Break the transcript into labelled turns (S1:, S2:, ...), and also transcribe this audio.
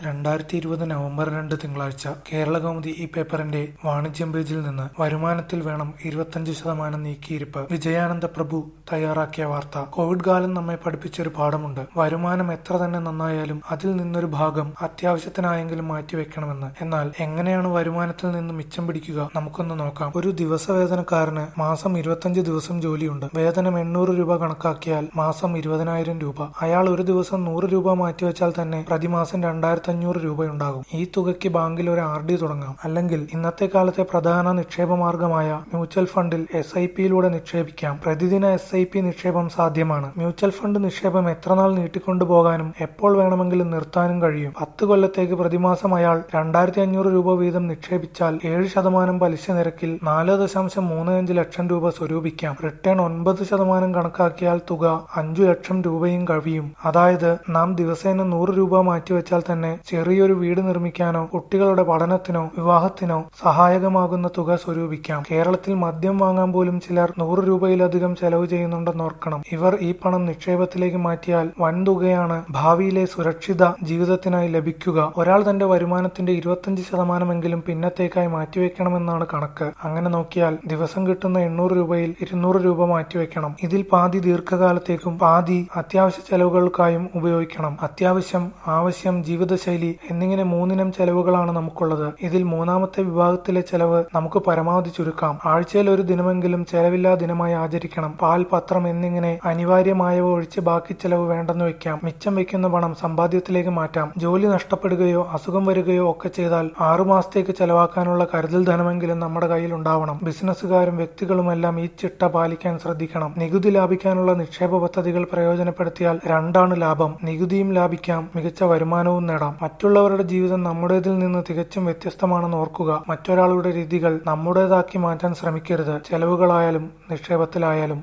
S1: രണ്ടായിരത്തി ഇരുപത് നവംബർ രണ്ട് തിങ്കളാഴ്ച കേരളകൗമുദി ഈ പേപ്പറിന്റെ വാണിജ്യം പേജിൽ നിന്ന് വരുമാനത്തിൽ വേണം ഇരുപത്തഞ്ച് ശതമാനം നീക്കിയിരിപ്പ് വിജയാനന്ദ പ്രഭു തയ്യാറാക്കിയ വാർത്ത കോവിഡ് കാലം നമ്മെ പഠിപ്പിച്ചൊരു പാഠമുണ്ട് വരുമാനം എത്ര തന്നെ നന്നായാലും അതിൽ നിന്നൊരു ഭാഗം അത്യാവശ്യത്തിനായെങ്കിലും മാറ്റിവെക്കണമെന്ന് എന്നാൽ എങ്ങനെയാണ് വരുമാനത്തിൽ നിന്ന് മിച്ചം പിടിക്കുക നമുക്കൊന്ന് നോക്കാം ഒരു ദിവസ വേതനക്കാരന് മാസം ഇരുപത്തഞ്ച് ദിവസം ജോലിയുണ്ട് വേതനം എണ്ണൂറ് രൂപ കണക്കാക്കിയാൽ മാസം ഇരുപതിനായിരം രൂപ അയാൾ ഒരു ദിവസം നൂറ് രൂപ മാറ്റിവെച്ചാൽ തന്നെ പ്രതിമാസം രണ്ടായിരത്തി അഞ്ഞൂറ് രൂപയുണ്ടാകും ഈ തുകയ്ക്ക് ബാങ്കിൽ ഒരു ആർ ഡി തുടങ്ങാം അല്ലെങ്കിൽ ഇന്നത്തെ കാലത്തെ പ്രധാന നിക്ഷേപ മാർഗമായ മ്യൂച്വൽ ഫണ്ടിൽ എസ് ഐ പിയിലൂടെ നിക്ഷേപിക്കാം പ്രതിദിന എസ് ഐ പി നിക്ഷേപം സാധ്യമാണ് മ്യൂച്വൽ ഫണ്ട് നിക്ഷേപം എത്രനാൾ നീട്ടിക്കൊണ്ടുപോകാനും എപ്പോൾ വേണമെങ്കിലും നിർത്താനും കഴിയും പത്ത് കൊല്ലത്തേക്ക് പ്രതിമാസം അയാൾ രണ്ടായിരത്തി അഞ്ഞൂറ് രൂപ വീതം നിക്ഷേപിച്ചാൽ ഏഴ് ശതമാനം പലിശ നിരക്കിൽ നാല് ദശാംശം മൂന്ന് അഞ്ച് ലക്ഷം രൂപ സ്വരൂപിക്കാം റിട്ടേൺ ഒൻപത് ശതമാനം കണക്കാക്കിയാൽ തുക അഞ്ചു ലക്ഷം രൂപയും കഴിയും അതായത് നാം ദിവസേന നൂറ് രൂപ മാറ്റിവെച്ചാൽ തന്നെ ചെറിയൊരു വീട് നിർമ്മിക്കാനോ കുട്ടികളുടെ പഠനത്തിനോ വിവാഹത്തിനോ സഹായകമാകുന്ന തുക സ്വരൂപിക്കാം കേരളത്തിൽ മദ്യം വാങ്ങാൻ പോലും ചിലർ നൂറ് രൂപയിലധികം ചെലവ് ചെയ്യുന്നുണ്ടെന്ന് ഓർക്കണം ഇവർ ഈ പണം നിക്ഷേപത്തിലേക്ക് മാറ്റിയാൽ വൻതുകയാണ് ഭാവിയിലെ സുരക്ഷിത ജീവിതത്തിനായി ലഭിക്കുക ഒരാൾ തന്റെ വരുമാനത്തിന്റെ ഇരുപത്തഞ്ച് ശതമാനമെങ്കിലും പിന്നത്തേക്കായി മാറ്റിവെക്കണമെന്നാണ് കണക്ക് അങ്ങനെ നോക്കിയാൽ ദിവസം കിട്ടുന്ന എണ്ണൂറ് രൂപയിൽ ഇരുന്നൂറ് രൂപ മാറ്റിവെക്കണം ഇതിൽ പാതി ദീർഘകാലത്തേക്കും പാതി അത്യാവശ്യ ചെലവുകൾക്കായും ഉപയോഗിക്കണം അത്യാവശ്യം ആവശ്യം ജീവിതശൈലി എന്നിങ്ങനെ മൂന്നിനം ചെലവുകളാണ് നമുക്കുള്ളത് ഇതിൽ മൂന്നാമത്തെ വിഭാഗത്തിലെ ചെലവ് നമുക്ക് പരമാവധി ചുരുക്കാം ആഴ്ചയിൽ ഒരു ദിനമെങ്കിലും ചെലവില്ലാ ദിനമായി ആചരിക്കണം പാൽ പത്രം എന്നിങ്ങനെ അനിവാര്യമായവ ഒഴിച്ച് ബാക്കി ചെലവ് വേണ്ടെന്ന് വെക്കാം മിച്ചം വെക്കുന്ന പണം സമ്പാദ്യത്തിലേക്ക് മാറ്റാം ജോലി നഷ്ടപ്പെടുകയോ അസുഖം വരികയോ ഒക്കെ ചെയ്താൽ ആറുമാസത്തേക്ക് ചെലവാക്കാനുള്ള കരുതൽ ധനമെങ്കിലും നമ്മുടെ കയ്യിൽ ഉണ്ടാവണം ബിസിനസ്സുകാരും വ്യക്തികളുമെല്ലാം ഈ ചിട്ട പാലിക്കാൻ ശ്രദ്ധിക്കണം നികുതി ലാഭിക്കാനുള്ള നിക്ഷേപ പദ്ധതികൾ പ്രയോജനപ്പെടുത്തിയാൽ രണ്ടാണ് ലാഭം നികുതിയും ലാഭിക്കാം മികച്ച വരുമാനവും നേടാം മറ്റുള്ളവരുടെ ജീവിതം നമ്മുടേതിൽ നിന്ന് തികച്ചും വ്യത്യസ്തമാണെന്ന് ഓർക്കുക മറ്റൊരാളുടെ രീതികൾ നമ്മുടേതാക്കി മാറ്റാൻ ശ്രമിക്കരുത് ചെലവുകളായാലും നിക്ഷേപത്തിലായാലും